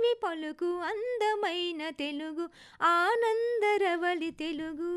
దేవి పలుకు అందమైన తెలుగు ఆనందరవలి తెలుగు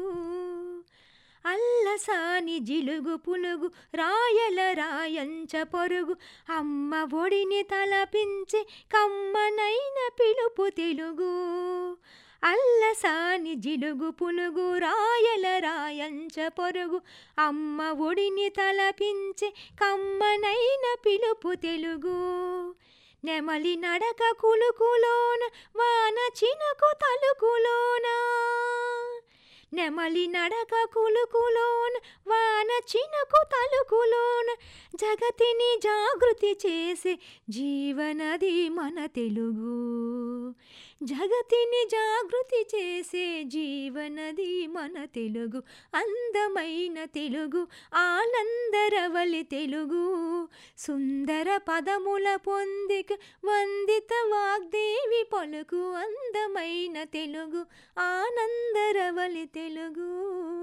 అల్లసాని జిలుగు పులుగు రాయల రాయంచ పొరుగు అమ్మ ఒడిని తలపించే కమ్మనైన పిలుపు తెలుగు అల్లసాని జిలుగు పులుగు రాయల రాయంచ పొరుగు అమ్మ ఒడిని తలపించే కమ్మనైన పిలుపు తెలుగు నెమలి నడక కులుకులోన వాన చినుకు తలుకులోన నెమలి నడక కులుకులోన వాన చినుకు తలుకులోన జగతిని జాగృతి చేసే జీవనది మన తెలుగు జగతిని జాగృతి చేసే జీవనది మన తెలుగు అందమైన తెలుగు ఆనందరవలి తెలుగు సుందర పదముల పొందిక వందిత వాగ్దేవి పలుకు అందమైన తెలుగు ఆనందరవలి తెలుగు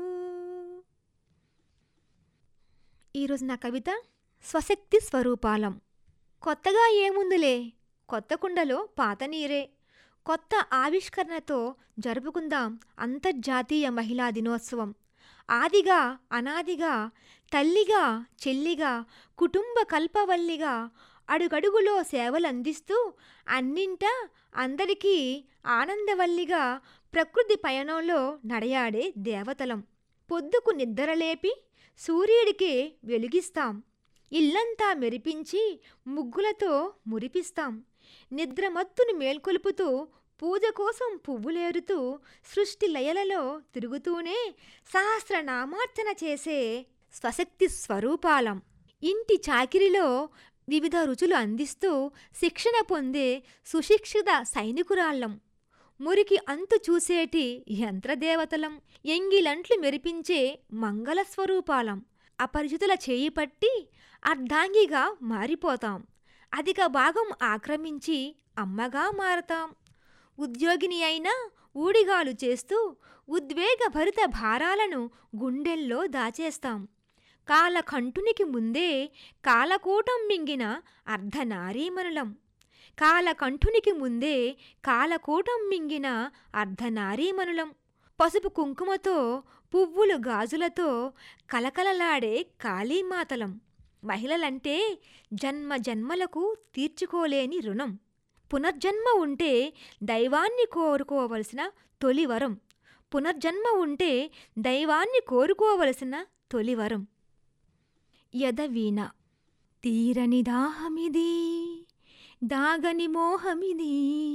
ఈరోజు నా కవిత స్వశక్తి స్వరూపాలం కొత్తగా ఏముందులే కొత్త కుండలో పాత నీరే కొత్త ఆవిష్కరణతో జరుపుకుందాం అంతర్జాతీయ మహిళా దినోత్సవం ఆదిగా అనాదిగా తల్లిగా చెల్లిగా కుటుంబ కల్పవల్లిగా అడుగడుగులో సేవలు అందిస్తూ అన్నింటా అందరికీ ఆనందవల్లిగా ప్రకృతి పయనంలో నడయాడే దేవతలం పొద్దుకు నిద్రలేపి సూర్యుడికి వెలిగిస్తాం ఇల్లంతా మెరిపించి ముగ్గులతో మురిపిస్తాం నిద్రమత్తుని మేల్కొలుపుతూ పూజ కోసం పువ్వులేరుతూ సృష్టి లయలలో తిరుగుతూనే సహస్రనామార్చన చేసే స్వశక్తి స్వరూపాలం ఇంటి చాకిరిలో వివిధ రుచులు అందిస్తూ శిక్షణ పొందే సుశిక్షిత సైనికురాళ్ళం మురికి అంతు చూసేటి యంత్రదేవతలం ఎంగిలంట్లు మెరిపించే మంగళ స్వరూపాలం అపరిచితుల చేయి పట్టి అర్ధాంగిగా మారిపోతాం అధిక భాగం ఆక్రమించి అమ్మగా మారతాం ఉద్యోగిని అయినా ఊడిగాలు చేస్తూ ఉద్వేగభరిత భారాలను గుండెల్లో దాచేస్తాం కాలకంఠునికి ముందే కాలకూటం మింగిన అర్ధనారీమణులం కాలకంఠునికి ముందే కాలకూటం మింగిన అర్ధనారీమణులం పసుపు కుంకుమతో పువ్వులు గాజులతో కలకలలాడే కాళీమాతలం మహిళలంటే జన్మ జన్మలకు తీర్చుకోలేని రుణం పునర్జన్మ ఉంటే దైవాన్ని కోరుకోవలసిన తొలివరం పునర్జన్మ ఉంటే దైవాన్ని కోరుకోవలసిన తొలివరం యదవీణ తీరని దాహమిది దాగని మోహమిది